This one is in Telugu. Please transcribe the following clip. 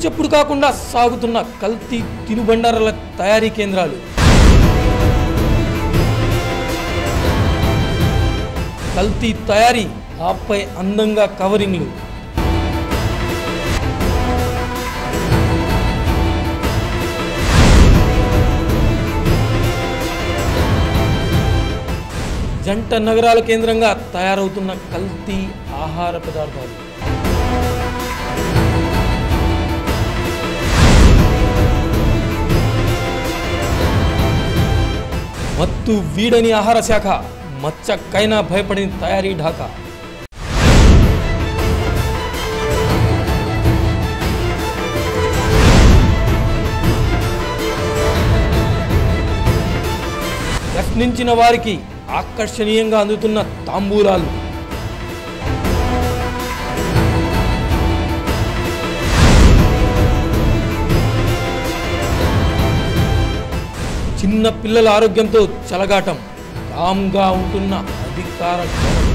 చప్పుడు కాకుండా సాగుతున్న కల్తీ తినుబండారాల తయారీ కేంద్రాలు కల్తీ తయారీ ఆపై అందంగా కవరింగ్లు జంట నగరాల కేంద్రంగా తయారవుతున్న కల్తీ ఆహార పదార్థాలు మత్తు వీడని ఆహార శాఖ మచ్చకైనా భయపడిన తయారీ ఢాకా ప్రశ్నించిన వారికి ఆకర్షణీయంగా అందుతున్న తాంబూలాలు చిన్న పిల్లల ఆరోగ్యంతో చెలగాటం కామ్గా ఉంటున్న అధికార గణం.